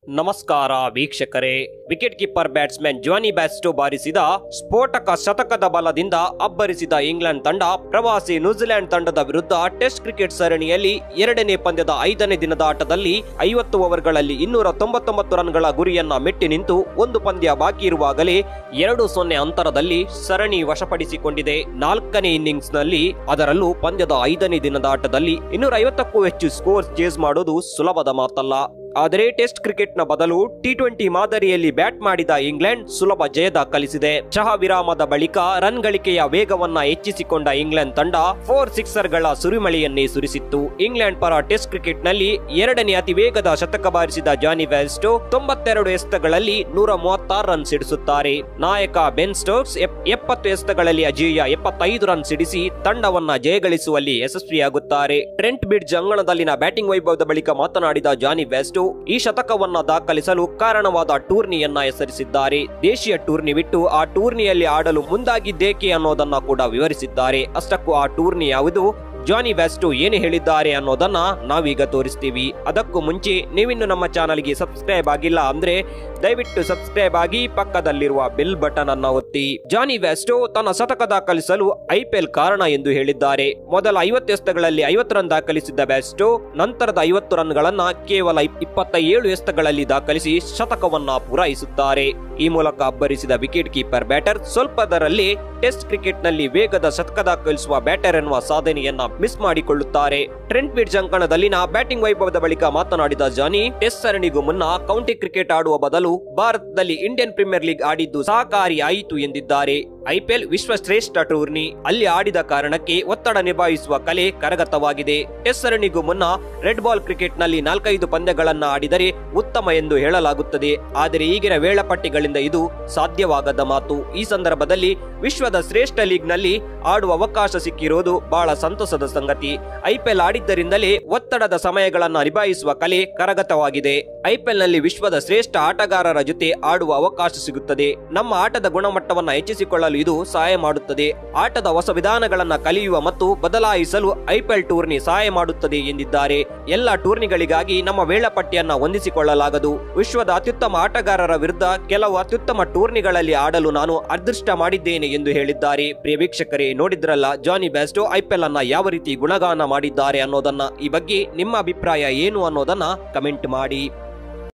ನಮಸ್ಕಾರ ವೀಕ್ಷಕರೇ wicket keeper batsman Jonny Bairstow ಬಾರಿಸಿದ ಸ್ಫೋಟಕ ಶತಕದ ಬಲದಿಂದ ಅಬ್ಬರಿಸಿದ ಇಂಗ್ಲೆಂಡ್ ತಂಡ ಪ್ರವಾಸಿ ನ್ಯೂಜಿಲೆಂಡ್ ತಂಡದ ವಿರುದ್ಧ ಟೆಸ್ಟ್ ಕ್ರಿಕೆಟ್ ಸರಣಿಯಲ್ಲಿ ಎರಡನೇ ಪಂದ್ಯದ ಐದನೇ ದಿನದ ಆಟದಲ್ಲಿ ಐವತ್ತು ಓವರ್ಗಳಲ್ಲಿ ಇನ್ನೂರ ತೊಂಬತ್ತೊಂಬತ್ತು ರನ್ಗಳ ಗುರಿಯನ್ನ ಮೆಟ್ಟಿ ನಿಂತು ಒಂದು ಪಂದ್ಯ ಬಾಕಿ ಇರುವಾಗಲೇ ಎರಡು ಸೊನ್ನೆ ಅಂತರದಲ್ಲಿ ಸರಣಿ ವಶಪಡಿಸಿಕೊಂಡಿದೆ ನಾಲ್ಕನೇ ಇನ್ನಿಂಗ್ಸ್ನಲ್ಲಿ ಅದರಲ್ಲೂ ಪಂದ್ಯದ ಐದನೇ ದಿನದ ಆಟದಲ್ಲಿ ಇನ್ನೂರ ಐವತ್ತಕ್ಕೂ ಹೆಚ್ಚು ಸ್ಕೋರ್ ಚೇಸ್ ಮಾಡೋದು ಸುಲಭದ ಮಾತಲ್ಲ ಆದರೆ ಟೆಸ್ಟ್ ಕ್ರಿಕೆಟ್ನ ಬದಲು ಟಿ ಟ್ವೆಂಟಿ ಮಾದರಿಯಲ್ಲಿ ಬ್ಯಾಟ್ ಮಾಡಿದ ಇಂಗ್ಲೆಂಡ್ ಸುಲಭ ಜಯ ದಾಖಲಿಸಿದೆ ಚಹಾ ವಿರಾಮದ ಬಳಿಕ ರನ್ ಗಳಿಕೆಯ ವೇಗವನ್ನ ಹೆಚ್ಚಿಸಿಕೊಂಡ ಇಂಗ್ಲೆಂಡ್ ತಂಡ ಫೋರ್ ಸಿಕ್ಸರ್ಗಳ ಸುರಿಮಳೆಯನ್ನೇ ಸುರಿಸಿತ್ತು ಇಂಗ್ಲೆಂಡ್ ಪರ ಟೆಸ್ಟ್ ಕ್ರಿಕೆಟ್ನಲ್ಲಿ ಎರಡನೇ ಅತಿ ವೇಗದ ಶತಕ ಬಾರಿಸಿದ ಜಾನಿ ವ್ಯಾಸ್ಟೋ ತೊಂಬತ್ತೆರಡು ಎಸೆತಗಳಲ್ಲಿ ನೂರ ಮೂವತ್ತಾರು ರನ್ ಸಿಡಿಸುತ್ತಾರೆ ನಾಯಕ ಬೆನ್ ಸ್ಟೋಕ್ಸ್ ಎಪ್- ಎಪ್ಪತ್ತು ಎಸೆತಗಳಲ್ಲಿ ಅಜೇಯ ಎಪ್ಪತ್ತೈದು ರನ್ ಸಿಡಿಸಿ ತಂಡವನ್ನ ಜಯಗಳಿಸುವಲ್ಲಿ ಯಶಸ್ವಿಯಾಗುತ್ತಾರೆ ಟ್ರೆಂಟ್ ಬಿಡ್ಜ್ ಅಂಗಣದಲ್ಲಿನ ಬ್ಯಾಟಿಂಗ್ ವೈಭವದ ಬಳಿಕ ಮಾತನಾಡಿದ ಜಾನಿ ವ್ಯಾಸ್ಟೋ ಈ ಶತಕವನ್ನ ದಾಖಲಿಸಲು ಕಾರಣವಾದ ಟೂರ್ನಿಯನ್ನ ಹೆಸರಿಸಿದ್ದಾರೆ ದೇಶೀಯ ಟೂರ್ನಿ ಬಿಟ್ಟು ಆ ಟೂರ್ನಿಯಲ್ಲಿ ಆಡಲು ಮುಂದಾಗಿದ್ದೇಕೆ ಅನ್ನೋದನ್ನ ಕೂಡ ವಿವರಿಸಿದ್ದಾರೆ ಅಷ್ಟಕ್ಕೂ ಆ ಟೂರ್ನಿ ಯಾವುದು ಜಾನಿ ವ್ಯಾಸ್ಟೋ ಏನು ಹೇಳಿದ್ದಾರೆ ಅನ್ನೋದನ್ನ ನಾವೀಗ ತೋರಿಸ್ತೀವಿ ಅದಕ್ಕೂ ಮುಂಚೆ ನೀವಿನ್ನು ನಮ್ಮ ಚಾನಲ್ಗೆ ಸಬ್ಸ್ಕ್ರೈಬ್ ಆಗಿಲ್ಲ ಅಂದ್ರೆ ದಯವಿಟ್ಟು ಸಬ್ಸ್ಕ್ರೈಬ್ ಆಗಿ ಪಕ್ಕದಲ್ಲಿರುವ ಬೆಲ್ ಬಟನ್ ಅನ್ನ ಒತ್ತಿ ಜಾನಿ ವ್ಯಾಸ್ಟೋ ತನ್ನ ಶತಕ ದಾಖಲಿಸಲು ಐಪಿಎಲ್ ಕಾರಣ ಎಂದು ಹೇಳಿದ್ದಾರೆ ಮೊದಲ ಐವತ್ತು ಎಸೆತಗಳಲ್ಲಿ ಐವತ್ತು ರನ್ ದಾಖಲಿಸಿದ್ದ ಬ್ಯಾಸ್ಟೋ ನಂತರದ ಐವತ್ತು ರನ್ಗಳನ್ನ ಕೇವಲ ಇಪ್- ಇಪ್ಪತ್ತ ಏಳು ಎಸೆತಗಳಲ್ಲಿ ದಾಖಲಿಸಿ ಶತಕವನ್ನ ಪೂರೈಸುತ್ತಾರೆ ಈ ಮೂಲಕ ಅಬ್ಬರಿಸಿದ ವಿಕೆಟ್ ಕೀಪರ್ ಬ್ಯಾಟರ್ ಸ್ವಲ್ಪದರಲ್ಲಿ ಟೆಸ್ಟ್ ಕ್ರಿಕೆಟ್ನಲ್ಲಿ ವೇಗದ ಶತಕ ದಾಖಲಿಸುವ ಬ್ಯಾಟರ್ ಎನ್ನುವ ಸಾಧನೆಯನ್ನ ಮಿಸ್ ಮಾಡಿಕೊಳ್ಳುತ್ತಾರೆ ಟ್ರೆಂಟ್ ಬಿಡ್ಜ್ ಅಂಕಣದಲ್ಲಿನ ಬ್ಯಾಟಿಂಗ್ ವೈಭವದ ಬಳಿಕ ಮಾತನಾಡಿದ ಜಾನಿ ಟೆಸ್ಟ್ ಸರಣಿಗೂ ಮುನ್ನ ಕೌಂಟಿ ಕ್ರಿಕೆಟ್ ಆಡುವ ಬದಲು ಭಾರತದಲ್ಲಿ ಇಂಡಿಯನ್ ಪ್ರೀಮಿಯರ್ ಲೀಗ್ ಆಡಿದ್ದು ಸಹಕಾರಿ ಆಯಿತು ಎಂದಿದ್ದಾರೆ ಐಪಿಎಲ್ ವಿಶ್ವ ಶ್ರೇಷ್ಠ ಟೂರ್ನಿ ಅಲ್ಲಿ ಆಡಿದ ಕಾರಣಕ್ಕೆ ಒತ್ತಡ ನಿಭಾಯಿಸುವ ಕಲೆ ಕರಗತವಾಗಿದೆ ಟೆಸ್ಟ್ ಸರಣಿಗೂ ಮುನ್ನ ರೆಡ್ ಬಾಲ್ ಕ್ರಿಕೆಟ್ ನಲ್ಲಿ ನಾಲ್ಕೈದು ಪಂದ್ಯಗಳನ್ನ ಆಡಿದರೆ ಉತ್ತಮ ಎಂದು ಹೇಳಲಾಗುತ್ತದೆ ಆದರೆ ಈಗಿನ ವೇಳಾಪಟ್ಟಿಗಳಿಂದ ಇದು ಸಾಧ್ಯವಾಗದ ಮಾತು ಈ ಸಂದರ್ಭದಲ್ಲಿ ವಿಶ್ವದ ಶ್ರೇಷ್ಠ ಲೀಗ್ ನಲ್ಲಿ ಆಡುವ ಅವಕಾಶ ಸಿಕ್ಕಿರೋದು ಬಹಳ ಸಂತಸದ ಸಂಗತಿ ಐಪಿಎಲ್ ಆಡಿದ್ದರಿಂದಲೇ ಒತ್ತಡದ ಸಮಯಗಳನ್ನ ನಿಭಾಯಿಸುವ ಕಲೆ ಕರಗತವಾಗಿದೆ ಐಪಿಎಲ್ ನಲ್ಲಿ ವಿಶ್ವದ ಶ್ರೇಷ್ಠ ಆಟಗಾರರ ಜೊತೆ ಆಡುವ ಅವಕಾಶ ಸಿಗುತ್ತದೆ ನಮ್ಮ ಆಟದ ಗುಣಮಟ್ಟವನ್ನ ಹೆಚ್ಚಿಸಿಕೊಳ್ಳಲು ಇದು ಸಹಾಯ ಮಾಡುತ್ತದೆ ಆಟದ ಹೊಸ ವಿಧಾನಗಳನ್ನ ಕಲಿಯುವ ಮತ್ತು ಬದಲಾಯಿಸಲು ಐಪಿಎಲ್ ಟೂರ್ನಿ ಸಹಾಯ ಮಾಡುತ್ತದೆ ಎಂದಿದ್ದಾರೆ ಎಲ್ಲ ಟೂರ್ನಿಗಳಿಗಾಗಿ ನಮ್ಮ ವೇಳಾಪಟ್ಟಿಯನ್ನ ಹೊಂದಿಸಿಕೊಳ್ಳಲಾಗದು ವಿಶ್ವದ ಅತ್ಯುತ್ತಮ ಆಟಗಾರರ ವಿರುದ್ಧ ಕೆಲವು ಅತ್ಯುತ್ತಮ ಟೂರ್ನಿಗಳಲ್ಲಿ ಆಡಲು ನಾನು ಅದೃಷ್ಟ ಮಾಡಿದ್ದೇನೆ ಎಂದು ಹೇಳಿದ್ದಾರೆ ಪ್ರಿಯ ವೀಕ್ಷಕರೇ ನೋಡಿದ್ರಲ್ಲ ಜಾನಿ ಬ್ಯಾಸ್ಟೋ ಐಪಿಎಲ್ ಅನ್ನ ಯಾವ ರೀತಿ ಗುಣಗಾನ ಮಾಡಿದ್ದಾರೆ ಅನ್ನೋದನ್ನ ಈ ಬಗ್ಗೆ ನಿಮ್ಮ ಅಭಿಪ್ರಾಯ ಏನು ಅನ್ನೋದನ್ನ ಕಮೆಂಟ್ ಮಾಡಿ